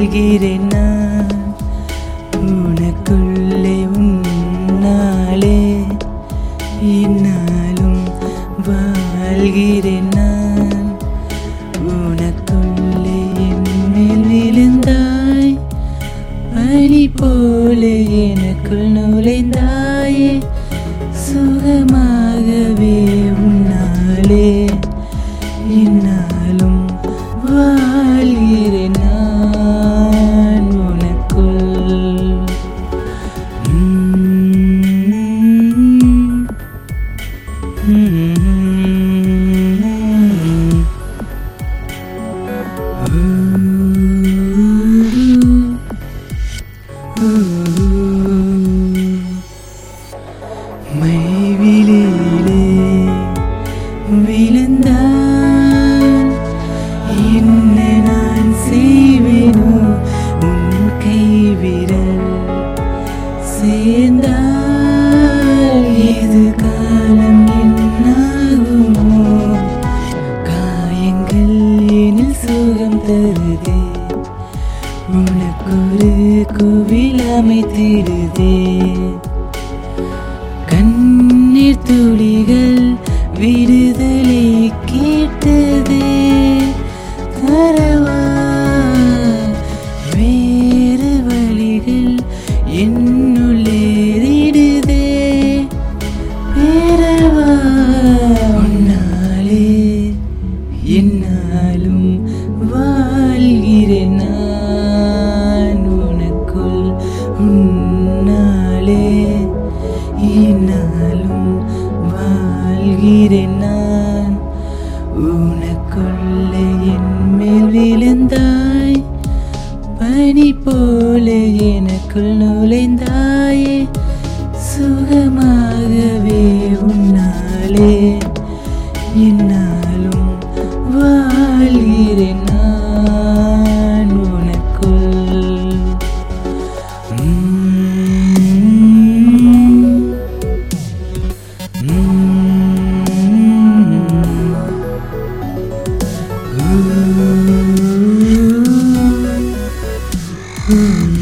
வாழ்கிறேன் நான் உனக்குள்ளே உன்னாலே இந்நாளும் வாழ்கிறேன் நான் உனக்குள்ளே என்மேல் விழுந்தாய் பனி போல எனக்குள் நுழைந்தாயே சுகமாகவே உன்னாலே இந்நாளும் வாழ்கிறேன் நான் உனக்குள் மைவிலே விழுந்தால் என்ன நான் செய்வேனோ உன் கைவிரல் சேர்ந்தால் எது காலம் என்னாகுமோ காயங்கள் எனில் சுகம் தருதே உனக்கொரு கோவில் அமைத்திடுதே கண்ணீர் துளிகள் விடுதலை கேட்டதே தரவா வேறு வழிகள் என்னுள்ளேறிடுதே பேரவா உன்னாலே என்னாலும் வாழ்கிறேன் நான் உனக்குள் உன்னாலே இந்நாளும் வாழ்கிறேன் நான் உனக்குள்ளே என் மேல் விழுந்தாய் பனி போல எனக்குள் நுழைந்தாயே சுகமாகவே உன்னாலே இந்நாளும் வாழ்கிறேன் நான் உனக்குள் உம் உம்